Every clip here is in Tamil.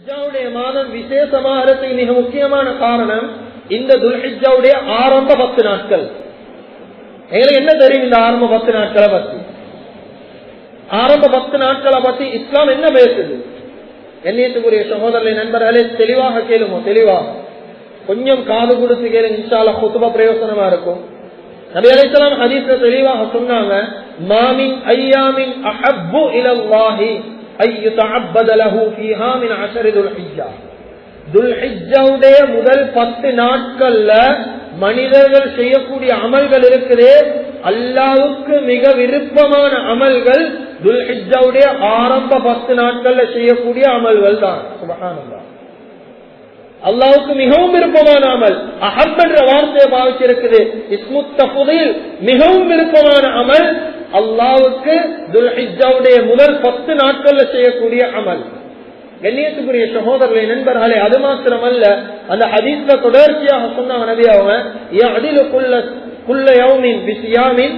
துல்ஹிஜாவுடைய மாதம் விசேஷமாகிறதுக்கு மிக முக்கியமான காரணம் இந்த துல்ஹிஜாவுடைய ஆரம்ப பத்து நாட்கள் எங்களுக்கு என்ன தெரியும் இந்த ஆரம்ப பத்து நாட்களை பத்தி ஆரம்ப பத்து நாட்களை பத்தி இஸ்லாம் என்ன பேசுது எண்ணியத்துக்குரிய சகோதரர்களை நண்பர்களே தெளிவாக கேளுமோ தெளிவாக கொஞ்சம் காது கொடுத்து கேளுங்க இன்ஷால குத்துப பிரயோசனமா இருக்கும் நபி அலைஹிஸ்ஸலாம் ஹதீஸ்ல தெளிவாக சொன்னாங்க மாமின் ஐயாமின் அஹப்பு இலல்லாஹி ஐ தஅப்பத லஹு ஃபீஹா மின் அஷரி துல்ஹிஜ்ஜா துல்ஹிஜ்ஜாவுடைய முதல் பத்து நாட்கள்ல மனிதர்கள் செய்யக்கூடிய அமல்கள் இருக்குதே அல்லாவுக்கு மிக விருப்பமான அமல்கள் துல்ஹிஜாவுடைய ஆரம்ப பத்து நாட்கள்ல செய்யக்கூடிய அமல்கள் தான் சுபகானந்தா அல்லாவுக்கு மிகவும் விருப்பமான அமல் அஹப் என்ற வார்த்தையை பாவிச்சிருக்குது இஸ்முத்த புதையில் மிகவும் விருப்பமான அமல் அல்லாவுக்கு துல்ஹிஜாவுடைய முதல் பத்து நாட்கள்ல செய்யக்கூடிய அமல் கண்ணியத்துக்குரிய சகோதரர்களை நண்பர்களே அது மாத்திரமல்ல அந்த ஹதீஸ்ல தொடர்ச்சியாக சொன்னாங்க நபி அவங்க அதில் குள்ள குள்ள யௌமின் பிசியாமின்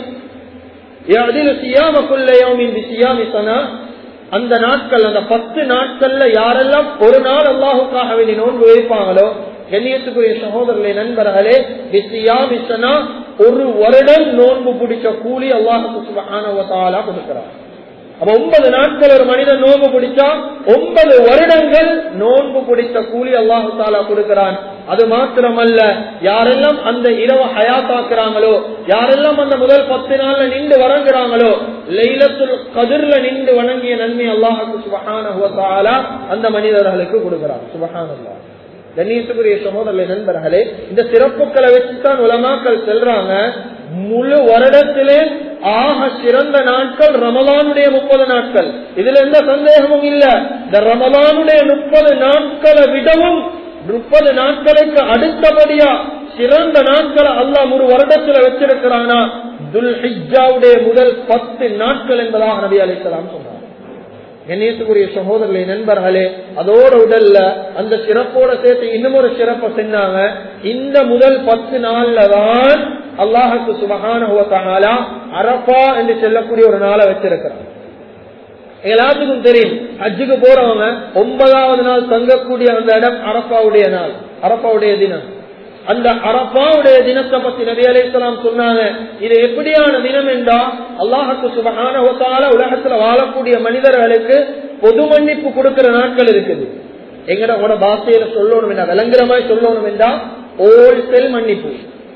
அதில் சியாம குள்ள யௌமின் பிசியாமி சனா அந்த நாட்கள் அந்த பத்து நாட்கள்ல யாரெல்லாம் ஒரு நாள் அல்லாஹுக்காக வேண்டி நோன்பு வைப்பாங்களோ கண்ணியத்துக்குரிய சகோதரர்களை நண்பர்களே பிசியாமி சனா ஒரு வருடம் நோன்பு பிடிச்ச கூலி அல்லாஹுக்கு சுபஹானவத்தாலா கொடுக்கிறார் அப்ப ஒன்பது நாட்கள் ஒரு மனிதன் நோன்பு பிடிச்சா ஒன்பது வருடங்கள் நோன்பு பிடித்த கூலி அல்லாஹு தாலா கொடுக்கிறான் அது மாத்திரமல்ல யாரெல்லாம் அந்த இரவு ஹயாத்தாக்குறாங்களோ யாரெல்லாம் அந்த முதல் பத்து நாள்ல நின்று வணங்குறாங்களோ லைலத்துல் கதிர்ல நின்று வணங்கிய நன்மை அல்லாஹுக்கு சுபஹான அந்த மனிதர்களுக்கு கொடுக்கிறான் சுபஹானல்லா கண்ணியத்துக்குரிய சகோதரர்களை நண்பர்களே இந்த சிறப்புகளை வச்சுதான் உலமாக்கள் செல்றாங்க முழு வருடத்திலே ஆக சிறந்த நாட்கள் ரமலானுடைய முப்பது நாட்கள் இதுல எந்த சந்தேகமும் இல்ல இந்த ரமலானுடைய முப்பது நாட்களை விடவும் முப்பது நாட்களுக்கு அடுத்தபடியா சிறந்த நாட்களை அல்லாஹ் ஒரு வருடத்துல வச்சிருக்கிறானா துல் ஹிஜாவுடைய முதல் பத்து நாட்கள் என்பதாக நபி அலிசலாம் சொன்னார் கண்ணியத்துக்குரிய சகோதரர்களை நண்பர்களே அதோட உடல்ல அந்த சிறப்போட சேர்த்து இன்னும் ஒரு சிறப்பை செஞ்சாங்க இந்த முதல் பத்து நாள்ல தான் அல்லாஹுக்கு சுபகான அரப்பா என்று சொல்லக்கூடிய ஒரு நாளை வச்சிருக்கிறான் எல்லாத்துக்கும் தெரியும் ஹஜ்ஜுக்கு போறவங்க ஒன்பதாவது நாள் தங்கக்கூடிய அந்த இடம் அரப்பாவுடைய நாள் அரப்பாவுடைய தினம் அந்த அரப்பாவுடைய தினத்தை பத்தி நபி அலிஸ்லாம் சொன்னாங்க இது எப்படியான தினம் என்றா அல்லாஹுக்கு சுபகான உலகத்துல வாழக்கூடிய மனிதர்களுக்கு பொது மன்னிப்பு கொடுக்கிற நாட்கள் இருக்குது எங்கட பாஷையில சொல்லணும் என்றா விளங்குற மாதிரி சொல்லணும் என்றா ஓல்செல் மன்னிப்பு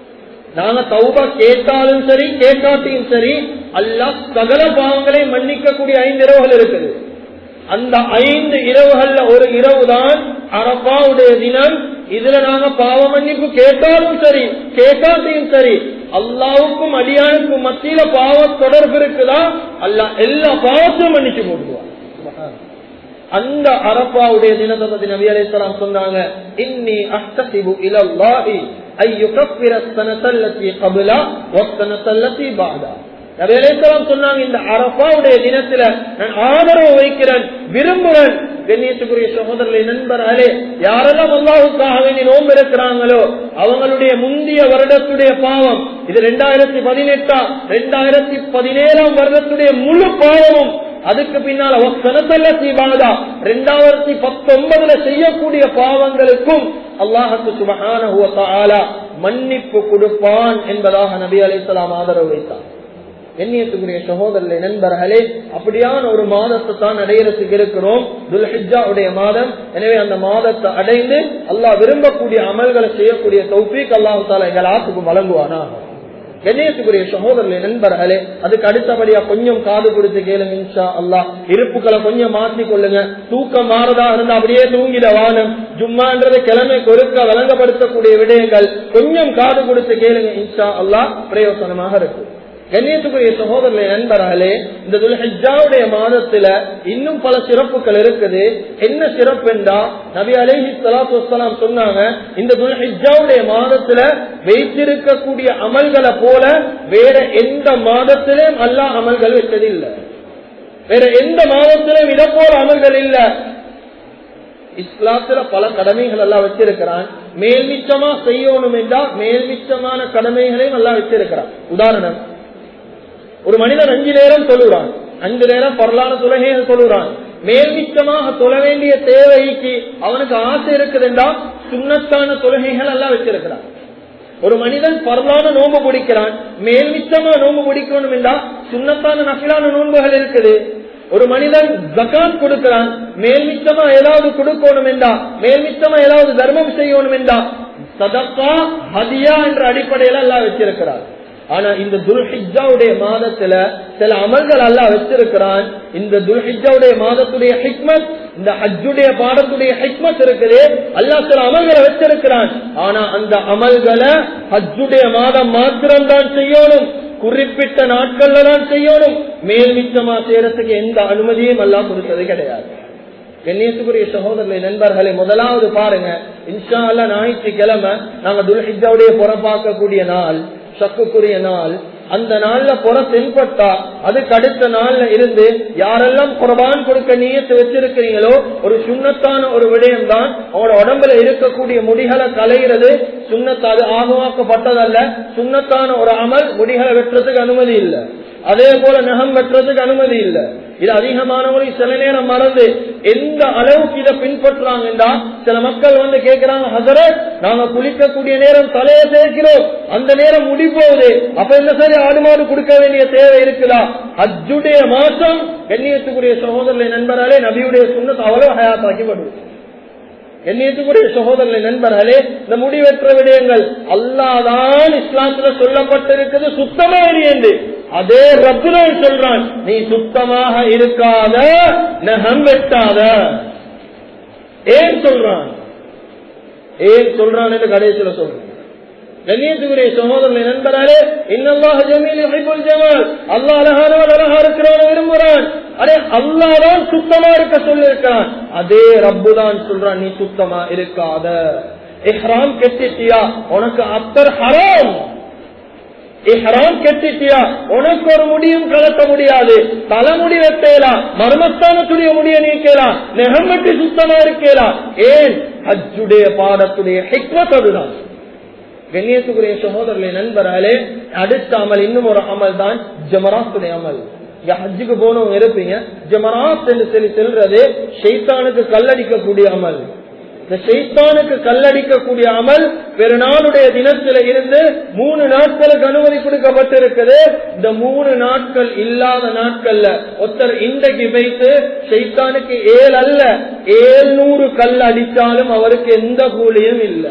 நாங்க தௌபா கேட்டாலும் சரி கேட்காட்டியும் சரி அல்லாஹ் சகல பாவங்களை மன்னிக்கக்கூடிய ஐந்து இரவுகள் இருக்குது அந்த ஐந்து இரவுகள்ல ஒரு இரவு தான் அரப்பாவுடைய தினம் இதுல நாங்க பாவ மன்னிப்பு கேட்டாலும் சரி கேட்காட்டியும் சரி அல்லாவுக்கும் அடியானுக்கும் மத்தியில பாவ தொடர்பு இருக்குதா அல்ல எல்லா பாவத்தையும் மன்னிச்சு போடுவான் அந்த அரப்பாவுடைய தினத்தை பத்தி நபி அலையாம் சொன்னாங்க இன்னி அஸ்தசிபு இலல்லாஹி ஐயுகப்பிர சனசல்லத்தி கபுலா ஒத்தனசல்லத்தி பாதா நபி அலையாம் சொன்னாங்க இந்த அரப்பாவுடைய தினத்துல நான் ஆதரவு வைக்கிறேன் விரும்புகிறேன் கண்ணியத்துக்குரிய சகோதரர்களை நண்பர்களே யாரெல்லாம் அல்லாஹுக்காக வேண்டி நோன்பு இருக்கிறாங்களோ அவங்களுடைய முந்தைய வருடத்துடைய பாவம் இது ரெண்டாயிரத்தி பதினெட்டா ரெண்டாயிரத்தி பதினேழாம் வருடத்துடைய முழு பாவமும் அதுக்கு பின்னால சீபானதா ரெண்டாயிரத்தி பத்தொன்பதுல செய்யக்கூடிய பாவங்களுக்கும் அல்லாஹத்து சுபகான மன்னிப்பு கொடுப்பான் என்பதாக நபி அலிசலாம் ஆதரவு வைத்தார் எண்ணியத்துக்குரிய சகோதரர்களே நண்பர்களே அப்படியான ஒரு மாதத்தை தான் அடையிறதுக்கு இருக்கிறோம் துல்ஹிஜாவுடைய மாதம் எனவே அந்த மாதத்தை அடைந்து அல்லாஹ் விரும்பக்கூடிய அமல்களை செய்யக்கூடிய தௌஃபீக் அல்லாஹு தாலா எங்கள் ஆத்துக்கு வழங்குவானா கணேசுக்குரிய சகோதரர்களே நண்பர்களே அதுக்கு அடுத்தபடியா கொஞ்சம் காது கொடுத்து கேளுங்க இன்ஷா அல்லா இருப்புகளை கொஞ்சம் மாற்றி கொள்ளுங்க தூக்கம் மாறதா இருந்தா அப்படியே தூங்கிட வானம் ஜும்மான்றது கிழமை கொருக்க வழங்கப்படுத்தக்கூடிய விடயங்கள் கொஞ்சம் காது கொடுத்து கேளுங்க இன்ஷா அல்லா பிரயோசனமாக இருக்கும் கண்ணியத்துக்குரிய சகோதரர்களே நண்பர்களே இந்த துல்ஹிஜாவுடைய மாதத்துல இன்னும் பல சிறப்புகள் இருக்குது என்ன சிறப்பு என்றா நபி அலேஹி சலாத்து வலாம் சொன்னாங்க இந்த துல்ஹிஜாவுடைய மாதத்துல வைத்திருக்கக்கூடிய அமல்களை போல வேற எந்த மாதத்திலும் அல்லாஹ் அமல்கள் வச்சது இல்லை வேற எந்த மாதத்திலும் இதை போல அமல்கள் இல்ல இஸ்லாத்துல பல கடமைகள் எல்லாம் வச்சிருக்கிறான் மேல்மிச்சமா செய்யணும் என்றா மேல்மிச்சமான கடமைகளையும் எல்லாம் வச்சிருக்கிறான் உதாரணம் ஒரு மனிதன் அஞ்சு நேரம் சொல்லுறான் அஞ்சு நேரம் பரலான துலகைகள் சொல்லுறான் மேல்மிச்சமாக தொழ வேண்டிய தேவைக்கு அவனுக்கு ஆசை இருக்குதுன்றா சுண்ணத்தான தொழுகைகள் எல்லாம் வச்சிருக்கிறான் ஒரு மனிதன் பரலான நோன்பு பிடிக்கிறான் மேல்மிச்சமா நோன்பு பிடிக்கணும் என்றா சுண்ணத்தான நபிலான நோன்புகள் இருக்குது ஒரு மனிதன் ஜகாத் கொடுக்கிறான் மேல்மிச்சமா ஏதாவது கொடுக்கணும் என்றா மேல்மிச்சமா ஏதாவது தர்மம் செய்யணும் என்றா சதப்பா ஹதியா என்ற அடிப்படையில எல்லாம் வச்சிருக்கிறார் ஆனா இந்த துல்ஹிஜாவுடைய மாதத்துல சில அமல்கள் எல்லாம் வச்சிருக்கிறான் இந்த துல்ஹிஜாவுடைய மாதத்துடைய ஹிக்மத் இந்த ஹஜ்ஜுடைய பாடத்துடைய ஹிக்மத் இருக்குது அல்லாஹ் சில அமல்களை வச்சிருக்கிறான் ஆனா அந்த அமல்களை ஹஜ்ஜுடைய மாதம் மாத்திரம்தான் செய்யணும் குறிப்பிட்ட நாட்கள்ல தான் செய்யணும் மேல் மிச்சமா செய்யறதுக்கு எந்த அனுமதியும் எல்லாம் கொடுத்தது கிடையாது கண்ணியத்துக்குரிய சகோதரர்களை நண்பர்களை முதலாவது பாருங்க இன்ஷா அல்லா ஞாயிற்றுக்கிழமை நாங்க துல்ஹிஜாவுடைய புறப்பாக்கக்கூடிய நாள் சக்குக்குரிய நாள் அந்த நாள்ல புற தென்பட்டா அதுக்கு அடுத்த நாள்ல இருந்து யாரெல்லாம் குர்பான் கொடுக்க நீயத்து வச்சிருக்கிறீங்களோ ஒரு சுண்ணத்தான ஒரு விடயம் தான் அவங்களோட உடம்புல இருக்கக்கூடிய முடிகளை கலைகிறது சுண்ணத்து அது ஆகமாக்கப்பட்டதல்ல சுண்ணத்தான ஒரு அமல் முடிகளை வெட்டுறதுக்கு அனுமதி இல்லை அதே போல நகம் வெட்டுறதுக்கு அனுமதி இல்லை இது அதிகமானவரை சில நேரம் மறந்து எந்த அளவுக்கு இதை பின்பற்றுறாங்கன்னா சில மக்கள் வந்து கேட்கிறாங்க ஹசரத் நாங்க குளிக்கக்கூடிய நேரம் தலையை தேய்க்கிறோம் அந்த நேரம் முடி போகுது அப்ப என்ன சரி ஆடு மாடு கொடுக்க வேண்டிய தேவை இருக்குதா அஜுடைய மாசம் கண்ணியத்துக்குரிய சகோதரர்களை நண்பராலே நபியுடைய சுண்ணத்து அவ்வளவு ஹயாத்தாக்கி வருது எண்ணியத்துக்குரிய சகோதரர்களை நண்பர்களே இந்த முடிவெற்ற விடயங்கள் அல்லாதான் இஸ்லாத்துல சொல்லப்பட்டிருக்கிறது சுத்தமா என்று அதே ரப்புதான் சொல்றான் நீ சுத்தமாக இருக்காத நகம் வெட்டாத ஏன் சொல்றான் ஏன் சொல்றான் என்று கடைசியில சொல்றான் கண்ணியத்துக்குரிய சகோதரனை நண்பராலே இன்னல்லாஹ் ஜமீல் யுஹிப்புல் ஜமால் அல்லாஹ் அழகானவன் அழகா இருக்கிறவன விரும்புறான் அடே அல்லாஹ் சுத்தமா இருக்க சொல்லிருக்கிறான் அதே ரப்பு தான் சொல்றான் நீ சுத்தமா இருக்காத இஹ்ராம் கெட்டிட்டியா உனக்கு அத்தர் ஹராம் இஹ்ராம் கெட்டிட்டியா உனக்கு ஒரு முடியும் கலக்க முடியாது தலைமுடி வெட்டேலாம் மர்மஸ்தானத்துடைய முடிய நீக்கலாம் நெகம் வெட்டி சுத்தமா இருக்கலாம் ஏன் ஹஜ்ஜுடைய பாடத்துடைய ஹிக்மத் அதுதான் கண்ணியத்துக்குரிய சகோதரர்களை நண்பராலே அடுத்த அமல் இன்னும் ஒரு அமல் தான் ஜமராத்துடைய அமல் இங்க ஹஜ்ஜுக்கு போனவங்க இருப்பீங்க ஜமராத் என்று சொல்லி செல்றது ஷெய்தானுக்கு கல்லடிக்கக்கூடிய அமல் இந்த ஷெய்தானுக்கு கல்லடிக்கக்கூடிய அமல் பெருநாளுடைய தினத்தில இருந்து மூணு நாட்களுக்கு அனுமதி கொடுக்கப்பட்டிருக்குது இந்த மூணு நாட்கள் இல்லாத நாட்கள்ல ஒருத்தர் இன்றைக்கு வைத்து ஷெய்தானுக்கு ஏழு அல்ல ஏழ்நூறு கல் அடித்தாலும் அவருக்கு எந்த கூலியும் இல்லை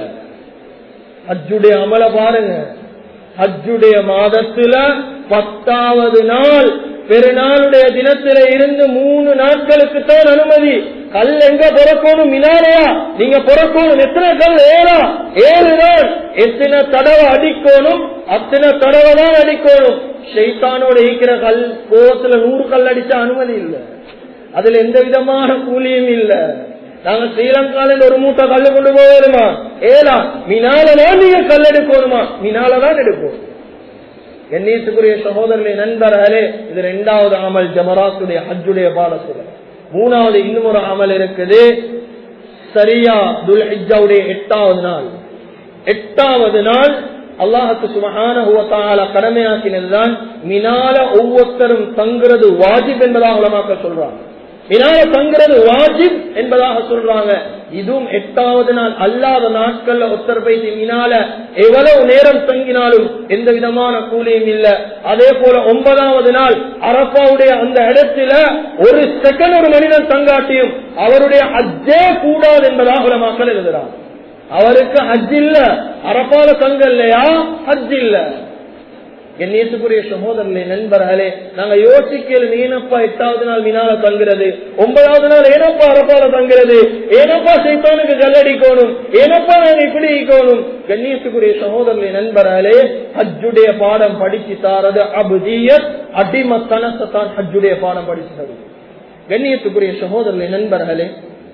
ஹஜ்ஜுடைய அமல பாருங்க ஹஜ்ஜுடைய மாதத்துல பத்தாவது நாள் பெருநாளுடைய தினத்தில இருந்து மூணு நாட்களுக்கு தான் அனுமதி கல் எங்க பிறக்கணும் மினாலையா நீங்க பிறக்கணும் எத்தனை கல் ஏழா ஏழு தான் எத்தனை தடவை அடிக்கணும் அத்தனை தடவை தான் அடிக்கணும் ஷெய்தானோட இருக்கிற கல் கோவத்துல நூறு கல் அடிச்சா அனுமதி இல்லை அதுல எந்த விதமான கூலியும் இல்லை நாங்க ஸ்ரீலங்கால ஒரு மூட்டை கல்லு கொண்டு போவேருமா ஏலா மினாலதான் நீங்க கல் எடுக்கணுமா மினாலதான் எடுப்போம் எண்ணீட்டுக்குரிய சகோதரர்களை நண்பர்களே இது இரண்டாவது அமல் ஜமராத்துடைய ஹஜ்ஜுடைய பாடத்துல மூணாவது இன்னும் ஒரு அமல் இருக்குது சரியா துல் ஹிஜாவுடைய எட்டாவது நாள் எட்டாவது நாள் அல்லாஹுக்கு சுமகான கடமையாக்கினதுதான் மினால ஒவ்வொருத்தரும் தங்குறது வாஜிப் என்பதாக உலமாக்க சொல்றாங்க மினால தங்குறது வாஜிப் என்பதாக சொல்றாங்க இதுவும் எட்டாவது நாள் அல்லாத நாட்கள்ல ஒத்தர் பைத்து மினால எவ்வளவு நேரம் தங்கினாலும் எந்த விதமான கூலியும் இல்ல அதே போல ஒன்பதாவது நாள் அரப்பாவுடைய அந்த இடத்துல ஒரு செகண்ட் ஒரு மனிதன் தங்காட்டியும் அவருடைய அஜே கூடாது என்பதாக உலமாக்கள் எழுதுறாங்க அவருக்கு ஹஜ் இல்ல அரப்பால தங்க இல்லையா ஹஜ் இல்ல கண்ணியத்துக்குரிய சகோதரர்களே நண்பர்களே நாங்க யோசிக்கல ஏனப்பா எட்டாவது நாள் மினால தங்குறது ஒன்பதாவது நாள் ஏனப்பா அரப்பால தங்குறது ஏனப்பா சைத்தானுக்கு கல்லடிக்கணும் ஏனப்பா நாங்க இப்படி இருக்கணும் கண்ணியத்துக்குரிய சகோதரர்களே நண்பர்களே ஹஜ்ஜுடைய பாடம் படிச்சு தாரது அபுதியத் அடிமத்தனத்தை தான் ஹஜ்ஜுடைய பாடம் படிச்சு தருது கண்ணியத்துக்குரிய சகோதரர்களே நண்பர்களே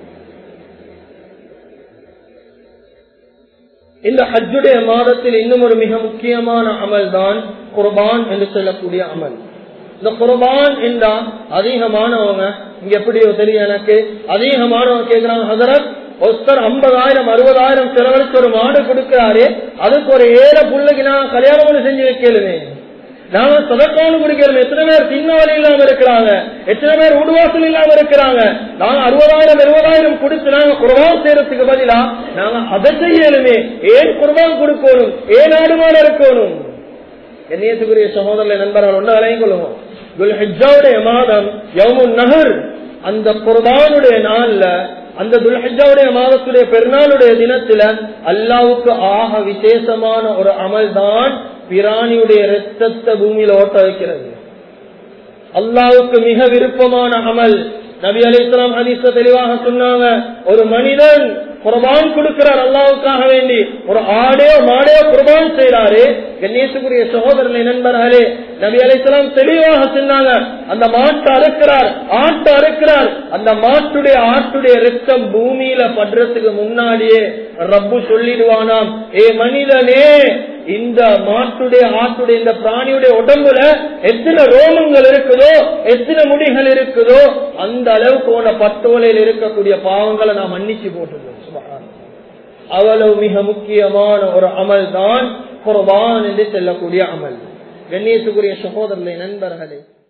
இந்த ஹஜ்ஜுடைய மாதத்தில் இன்னும் ஒரு மிக முக்கியமான அமல் தான் குர்பான் என்று சொல்லக்கூடிய அமல் இந்த குர்பான் என்றா அதிகமானவங்க இங்க எப்படியோ தெரியும் எனக்கு அதிகமானவங்க கேட்கிறாங்க ஹசரத் ஒருத்தர் ஐம்பதாயிரம் அறுபதாயிரம் செலவழிச்சு ஒரு மாடு கொடுக்கிறாரு அதுக்கு ஒரு ஏழை புள்ளைக்கு நான் கல்யாணம் பண்ணி செஞ்சு வைக்கலுமே நாங்க சதக்கானு குடிக்கிறோம் எத்தனை பேர் சின்ன வழி இல்லாம இருக்கிறாங்க எத்தனை பேர் உடுவாசல் இல்லாம இருக்கிறாங்க நாங்க அறுபதாயிரம் எழுபதாயிரம் கொடுத்து நாங்க குர்பான் செய்யறதுக்கு பதிலா நாங்க அதை செய்யணுமே ஏன் குர்பான் கொடுக்கணும் ஏன் ஆடுமான இருக்கணும் என்னையத்துக்குரிய சகோதரர்களை நண்பர்கள் ஒன்று விளங்கிக் கொள்ளுவோம் துல்ஹிஜாவுடைய மாதம் யவுமுன் நகர் அந்த குர்பானுடைய நாள்ல அந்த துல்ஹிஜாவுடைய மாதத்துடைய பெருநாளுடைய தினத்துல அல்லாவுக்கு ஆக விசேஷமான ஒரு அமல் தான் பிராணியுடைய ரத்தத்தை பூமியில ஓட்ட வைக்கிறது அல்லாவுக்கு மிக விருப்பமான அமல் நபி அலி இஸ்லாம் ஹதீஸ தெளிவாக சொன்னாங்க ஒரு மனிதன் குர்பான் கொடுக்கிறார் அல்லாவுக்காக வேண்டி ஒரு ஆடையோ மாடையோ குர்பான் செய்யறாரு கண்ணியத்துக்குரிய சகோதரனை நண்பர்களே நபி அலி இஸ்லாம் தெளிவாக சொன்னாங்க அந்த மாட்டை அறுக்கிறார் ஆட்டை அறுக்கிறார் அந்த மாட்டுடைய ஆட்டுடைய ரத்தம் பூமியில படுறதுக்கு முன்னாடியே ரப்பு சொல்லிடுவானாம் ஏ மனிதனே இந்த மாட்டுடைய ஆட்டுடைய இந்த பிராணியுடைய உடம்புல எத்தனை ரோமங்கள் இருக்குதோ எத்தனை முடிகள் இருக்குதோ அந்த அளவுக்கு உன பட்டோலையில் இருக்கக்கூடிய பாவங்களை நான் மன்னிச்சு போட்டுருவோம் அவ்வளவு மிக முக்கியமான ஒரு அமல் தான் குர்பான் என்று செல்லக்கூடிய அமல் கண்ணியத்துக்குரிய சகோதரர்களை நண்பர்களே